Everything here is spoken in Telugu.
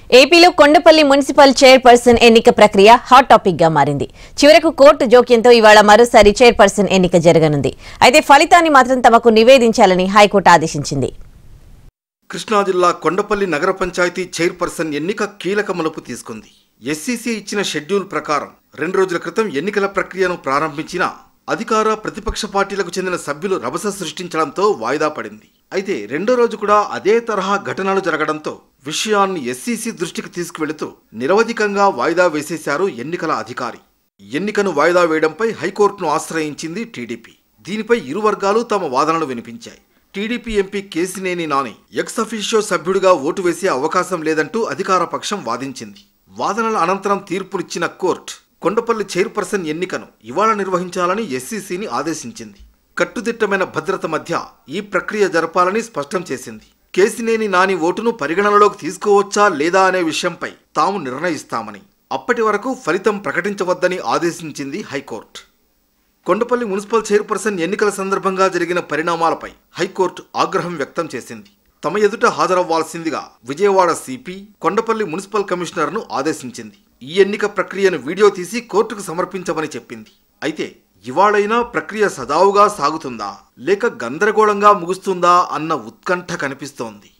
ఏపీలో కొండపల్లి మున్సిపల్ చైర్పర్సన్ ఎన్నిక ప్రక్రియ హాట్ టాపిక్ గా మారింది చివరకు కోర్టు జోక్యంతో ఇవాళ మరోసారి చైర్పర్సన్ ఎన్నిక జరగనుంది అయితే ఫలితాన్ని మాత్రం తమకు నివేదించాలని హైకోర్టు ఆదేశించింది కృష్ణా జిల్లా కొండపల్లి నగర పంచాయతీ చైర్పర్సన్ ఎన్నిక కీలక మలుపు తీసుకుంది ఎస్సీసీ ఇచ్చిన షెడ్యూల్ ప్రకారం రెండు రోజుల క్రితం ఎన్నికల ప్రక్రియను ప్రారంభించిన అధికార ప్రతిపక్ష పార్టీలకు చెందిన సభ్యులు రభస సృష్టించడంతో వాయిదా పడింది అయితే రెండో రోజు కూడా అదే తరహా ఘటనలు జరగడంతో విషయాన్ని ఎస్సీసీ దృష్టికి తీసుకువెళుతూ నిరవధికంగా వాయిదా వేసేశారు ఎన్నికల అధికారి ఎన్నికను వాయిదా వేయడంపై హైకోర్టును ఆశ్రయించింది టీడీపీ దీనిపై ఇరు వర్గాలు తమ వాదనలు వినిపించాయి TDP MP Kesineni Nani ex officio సభ్యుడిగా ఓటు వేసే అవకాశం లేదంటూ అధికార పక్షం వాదించింది వాదనల అనంతరం తీర్పునిచ్చిన కోర్టు కొండపల్లి చైర్పర్సన్ ఎన్నికను ఇవాళ నిర్వహించాలని ఎస్సీసీని ఆదేశించింది కట్టుదిట్టమైన భద్రత మధ్య ఈ ప్రక్రియ జరపాలని స్పష్టం చేసింది కేసినేని నాని ఓటును పరిగణనలోకి తీసుకోవచ్చా లేదా అనే విషయంపై తాము నిర్ణయిస్తామని అప్పటి వరకు ఫలితం ప్రకటించవద్దని ఆదేశించింది హైకోర్టు కొండపల్లి మున్సిపల్ చైర్పర్సన్ ఎన్నికల సందర్భంగా జరిగిన పరిణామాలపై హైకోర్టు ఆగ్రహం వ్యక్తం చేసింది తమ ఎదుట హాజరవ్వాల్సిందిగా విజయవాడ సిపి కొండపల్లి మున్సిపల్ కమిషనర్ను ఆదేశించింది ఈ ఎన్నిక ప్రక్రియను వీడియో తీసి కోర్టుకు సమర్పించమని చెప్పింది అయితే ఇవాళైనా ప్రక్రియ సజావుగా సాగుతుందా లేక గందరగోళంగా ముగుస్తుందా అన్న ఉత్కంఠ కనిపిస్తోంది